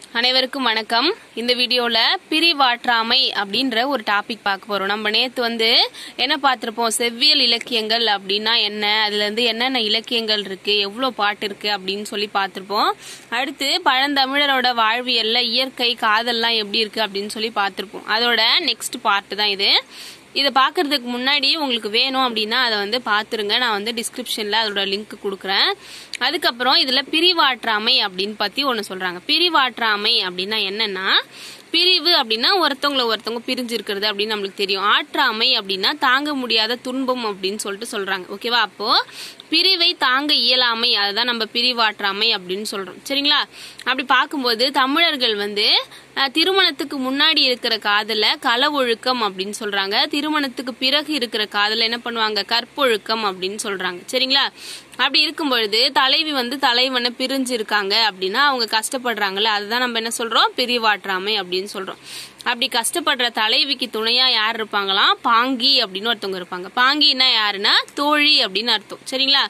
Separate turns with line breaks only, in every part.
அனைவருக்கும் வணக்கம் இந்த வீடியோல பிரிவாற்றாமை அப்படின்ற ஒரு டாபிக் பார்க்க போறோம் நம்ம நேத்து வந்து என்ன பார்த்திருப்போம் செவ்வியல் இலக்கியங்கள் அப்படின்னா என்ன அதுல இருந்து என்னென்ன இலக்கியங்கள் இருக்கு எவ்வளவு பாட்டு இருக்கு அப்படின்னு சொல்லி பார்த்திருப்போம் அடுத்து பழந்தமிழரோட வாழ்வியல்ல இயற்கை காதல்லாம் எப்படி இருக்கு அப்படின்னு சொல்லி பார்த்திருப்போம் அதோட நெக்ஸ்ட் பார்ட் தான் இது இதை பார்க்கறதுக்கு முன்னாடி உங்களுக்கு வேணும் அப்படின்னா அதை வந்து பார்த்துருங்க நான் வந்து டிஸ்கிரிப்ஷனில் அதோட லிங்க் கொடுக்குறேன் அதுக்கப்புறம் இதில் பிரிவாற்றாமை அப்படின்னு பற்றி ஒன்று சொல்கிறாங்க பிரிவாற்றாமை அப்படின்னா என்னன்னா பிரிவு அப்படின்னா ஒருத்தவங்கள ஒருத்தவங்க பிரிஞ்சு இருக்கிறது அப்படின்னு நம்மளுக்கு தெரியும் ஆற்றாமை அப்படின்னா தாங்க முடியாத துன்பம் அப்படின்னு சொல்லிட்டு சொல்றாங்க ஓகேவா அப்போ பிரிவை தாங்க இயலாமை அதுதான் நம்ம பிரிவாற்றாமை அப்படின்னு சொல்றோம் சரிங்களா அப்படி பார்க்கும்போது தமிழர்கள் வந்து அஹ், திருமணத்துக்கு முன்னாடி இருக்கிற காதல கள ஒழுக்கம் அப்படின்னு சொல்றாங்க திருமணத்துக்கு பிறகு இருக்கிற காதல என்ன பண்ணுவாங்க கற்பொழுக்கம் அப்படின்னு சொல்றாங்க சரிங்களா அப்படி இருக்கும் பொழுது தலைவி வந்து தலைவனை பிரிஞ்சு இருக்காங்க அப்படின்னா அவங்க கஷ்டப்படுறாங்கல்ல அதுதான் நம்ம என்ன சொல்றோம் பிரிவாற்றாமை அப்படின்னு சொல்றோம் அப்படி கஷ்டப்படுற தலைவிக்கு துணையா யார் இருப்பாங்களாம் பாங்கி அப்படின்னு ஒருத்தவங்க இருப்பாங்க பாங்கின்னா யாருன்னா தோழி அப்படின்னு அர்த்தம் சரிங்களா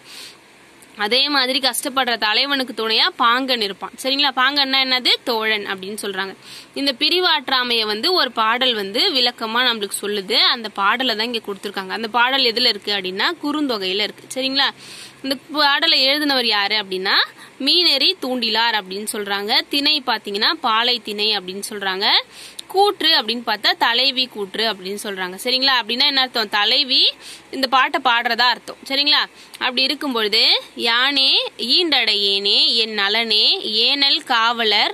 அதே மாதிரி கஷ்டப்படுற தலைவனுக்கு துணையா பாங்கன் இருப்பான் சரிங்களா பாங்கன்னா என்னது தோழன் அப்படின்னு சொல்றாங்க இந்த பிரிவாற்றாமைய வந்து ஒரு பாடல் வந்து விளக்கமா நம்மளுக்கு சொல்லுது அந்த பாடலை தான் இங்க கொடுத்துருக்காங்க அந்த பாடல் எதுல இருக்கு அப்படின்னா குறுந்தொகையில இருக்கு சரிங்களா இந்த பாடலை எழுதினவர் யாரு அப்படின்னா மீனெறி தூண்டிலார் அப்படின்னு சொல்றாங்க திணை பாத்தீங்கன்னா பாலை திணை அப்படின்னு சொல்றாங்க கூற்று அப்படின்னு பார்த்தா தலைவி கூற்று அப்படின்னு சொல்றாங்க சரிங்களா அப்படின்னா என்ன அர்த்தம் தலைவி இந்த பாட்டை பாடுறதா அர்த்தம் சரிங்களா அப்படி இருக்கும் பொழுது யானே ஈண்டடையேனே என் நலனே ஏனல் காவலர்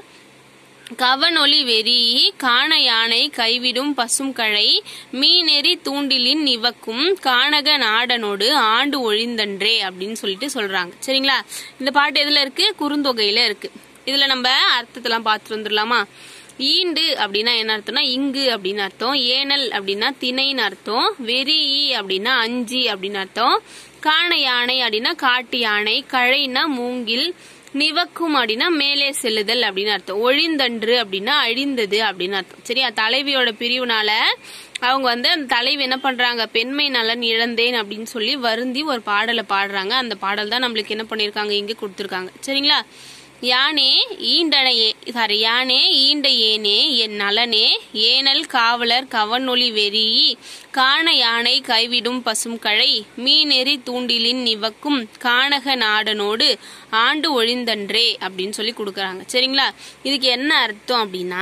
கவனொலி வெறி காண யானை கைவிடும் பசுங்கழை மீனெறி தூண்டிலின் நிவக்கும் கானக நாடனோடு ஆண்டு ஒழிந்தன்றே அப்படின்னு சொல்லிட்டு சொல்றாங்க சரிங்களா இந்த பாட்டு எதுல இருக்கு குறுந்தொகையில இருக்கு இதுல நம்ம அர்த்தத்தெல்லாம் பார்த்துட்டு வந்துடலாமா ஈண்டு அப்படின்னா என்ன அர்த்தம்னா இங்கு அப்படின்னு அர்த்தம் ஏனல் அப்படின்னா திணைன்னு அர்த்தம் வெறி அப்படின்னா அஞ்சி அப்படின்னு அர்த்தம் காண யானை அப்படின்னா காட்டு யானை கழைனா மூங்கில் நிவக்கும் அப்படின்னா மேலே செல்லுதல் அப்படின்னு அர்த்தம் ஒழிந்தன்று அப்படின்னா அழிந்தது அப்படின்னு அர்த்தம் சரியா தலைவியோட பிரிவுனால அவங்க வந்து அந்த தலைவி என்ன பண்றாங்க பெண்மை நலன் இழந்தேன் அப்படின்னு சொல்லி வருந்தி ஒரு பாடலை பாடுறாங்க அந்த பாடல் தான் நம்மளுக்கு என்ன பண்ணிருக்காங்க இங்க கொடுத்துருக்காங்க சரிங்களா யானே ஈண்டனையே சாரி யானே ஈண்ட ஏனே என் நலனே ஏனல் காவலர் கவனொலி வெறி காண யானை கைவிடும் பசும் கழை மீனெறி தூண்டிலின் நிவக்கும் கானக நாடனோடு ஆண்டு ஒழிந்தன்றே அப்படின்னு சொல்லி கொடுக்குறாங்க சரிங்களா இதுக்கு என்ன அர்த்தம் அப்படின்னா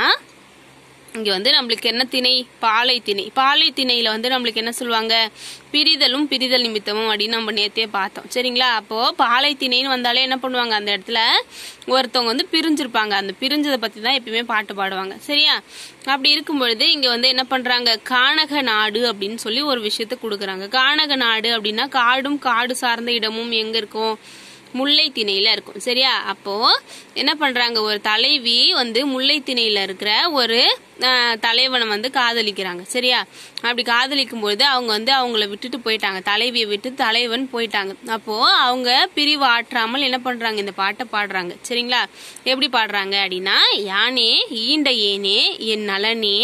இங்க வந்து நம்மளுக்கு என்ன திணை பாலை திணை பாலை திணையில வந்து நம்மளுக்கு என்ன சொல்லுவாங்க பிரிதலும் பிரிதல் நிமித்தமும் அப்படின்னு நம்ம நேத்தே பார்த்தோம் சரிங்களா அப்போ பாலை திணைன்னு வந்தாலே என்ன பண்ணுவாங்க அந்த இடத்துல ஒருத்தவங்க வந்து பிரிஞ்சிருப்பாங்க அந்த பிரிஞ்சதை பத்தி தான் எப்பயுமே பாட்டு பாடுவாங்க சரியா அப்படி இருக்கும் பொழுது இங்க வந்து என்ன பண்றாங்க கானக நாடு அப்படின்னு சொல்லி ஒரு விஷயத்த கொடுக்குறாங்க கானக நாடு அப்படின்னா காடும் காடு சார்ந்த இடமும் எங்க இருக்கும் முல்லை திணையில இருக்கும் சரியா அப்போ என்ன பண்றாங்க ஒரு தலைவி வந்து முல்லை திணையில இருக்கிற ஒரு ஆஹ், தலைவனை வந்து காதலிக்கிறாங்க சரியா அப்படி காதலிக்கும் பொழுது அவங்க வந்து அவங்கள விட்டுட்டு போயிட்டாங்க தலைவியை விட்டு தலைவன் போயிட்டாங்க அப்போ அவங்க பிரிவு ஆற்றாமல் என்ன பண்றாங்க இந்த பாட்டை பாடுறாங்க சரிங்களா எப்படி பாடுறாங்க அப்படின்னா யானே ஈண்ட ஏனே என் நலனே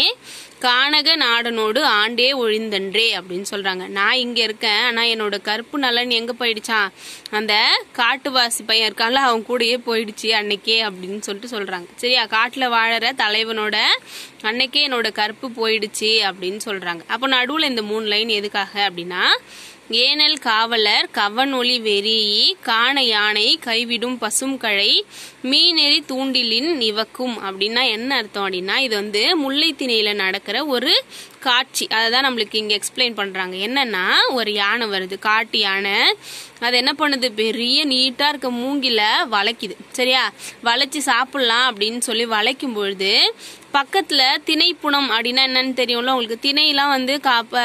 கானக நாடனோடு ஆண்டே ஒழிந்தன்றே அப்படின்னு சொல்றாங்க நான் இங்க இருக்கேன் ஆனா என்னோட கருப்பு நலன் எங்க போயிடுச்சான் அந்த காட்டுவாசி பையன் இருக்கான்ல அவன் கூடயே போயிடுச்சு அன்னைக்கே அப்படின்னு சொல்லிட்டு சொல்றாங்க சரியா காட்டுல வாழற தலைவனோட அன்னைக்கே என்னோட கருப்பு போயிடுச்சு அப்படின்னு சொல்றாங்க அப்போ நடுவுல இந்த மூணு லைன் எதுக்காக அப்படின்னா ஏனல் காவலர் கவனொலி வெறி காண யானை கைவிடும் பசும் கழை மீனெறி தூண்டிலின் நிவக்கும் அப்படின்னா என்ன அர்த்தம் அப்படின்னா இது வந்து முல்லை திணையில நடக்கிற ஒரு காட்சி அதை தான் நம்மளுக்கு இங்க எக்ஸ்பிளைன் பண்றாங்க என்னன்னா ஒரு யானை வருது காட்டு யானை அது என்ன பண்ணுது பெரிய நீட்டா இருக்க மூங்கில வளைக்குது சரியா வளைச்சு சாப்பிடலாம் அப்படின்னு சொல்லி வளைக்கும் பொழுது பக்கத்துல திணைப்புணம் அப்படின்னா என்னன்னு தெரியும்ல உங்களுக்கு திணையெல்லாம் வந்து காப்ப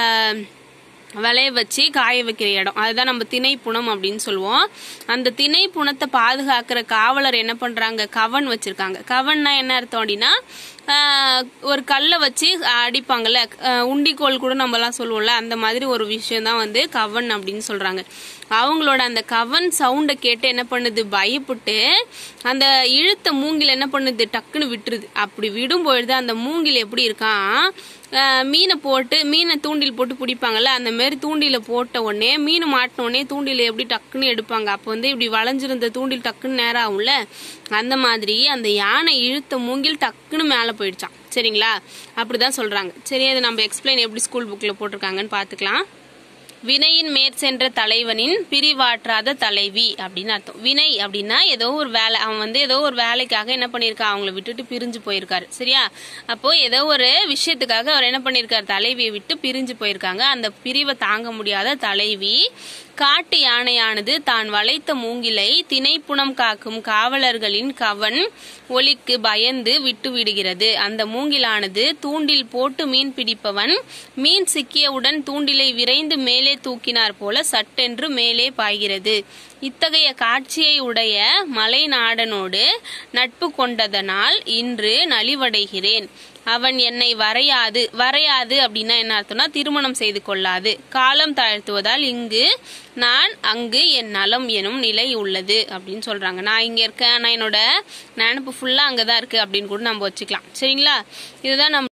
விளைய வச்சு காய வைக்கிற இடம் அதுதான் நம்ம திணை புணம் அப்படின்னு சொல்லுவோம் அந்த திணை புணத்தை பாதுகாக்கிற காவலர் என்ன பண்றாங்க கவன் வச்சிருக்காங்க கவன்னா என்ன அர்த்தம் அப்படின்னா ஆஹ், ஒரு கல்லை வச்சு அடிப்பாங்கல்ல ஆஹ், உண்டிக்கோல் கூட நம்ம எல்லாம் சொல்லுவோம்ல அந்த மாதிரி ஒரு விஷயம் தான் வந்து கவன் அப்படின்னு சொல்றாங்க அவங்களோட அந்த கவன் சவுண்டை கேட்டு என்ன பண்ணுது பயப்பட்டு அந்த இழுத்த மூங்கில் என்ன பண்ணுது டக்குன்னு விட்டுருது அப்படி விடும் பொழுது அந்த மூங்கில் எப்படி இருக்கான் அஹ் மீனை போட்டு மீனை தூண்டில் போட்டு பிடிப்பாங்கல்ல அந்த மாதிரி தூண்டில போட்ட உடனே மீன் மாட்டின உடனே தூண்டில எப்படி டக்குன்னு எடுப்பாங்க அப்போ வந்து இப்படி வளைஞ்சிருந்த தூண்டில் டக்குன்னு நேரம் ஆகும்ல அந்த மாதிரி அந்த யானை இழுத்த மூங்கில் டக்குன்னு மேலே போயிடுச்சான் சரிங்களா அப்படிதான் சொல்றாங்க சரி அது நம்ம எக்ஸ்பிளைன் எப்படி ஸ்கூல் புக்கில் போட்டிருக்காங்கன்னு பார்த்துக்கலாம் வினையின் மேற் சென்ற தலைவனின் பிரிவாற்றாத தலைவி அப்படின்னு அர்த்தம் வினை அப்படின்னா ஏதோ ஒரு வேலை அவன் வந்து ஏதோ ஒரு வேலைக்காக என்ன பண்ணியிருக்கான் அவங்கள விட்டுட்டு பிரிஞ்சு போயிருக்காரு சரியா அப்போ ஏதோ ஒரு விஷயத்துக்காக அவர் என்ன பண்ணியிருக்காரு தலைவியை விட்டு பிரிஞ்சு போயிருக்காங்க அந்த பிரிவை தாங்க முடியாத தலைவி காட்டு யானையானது தான் வளைத்த மூங்கிலை திணைப்புணம் காக்கும் காவலர்களின் கவன் ஒலிக்கு பயந்து விட்டு விடுகிறது அந்த மூங்கிலானது தூண்டில் போட்டு மீன் பிடிப்பவன் மீன் சிக்கியவுடன் தூண்டிலை விரைந்து மேலே தூக்கினார் போல சட்டென்று மேலே பாய்கிறது இத்தகைய காட்சியை உடைய மலைநாடனோடு நட்பு கொண்டதனால் இன்று நலிவடைகிறேன் அவன் என்னை வரையாது வரையாது அப்படின்னா என்ன அர்த்தம்னா திருமணம் செய்து கொள்ளாது காலம் தாழ்த்துவதால் இங்கு நான் அங்கு என் நலம் எனும் நிலை உள்ளது அப்படின்னு சொல்றாங்க நான் இங்க இருக்கேன் ஆனா என்னோட நினப்பு ஃபுல்லா அங்கதான் இருக்கு அப்படின்னு கூட நம்ம வச்சுக்கலாம் சரிங்களா இதுதான் நம்ம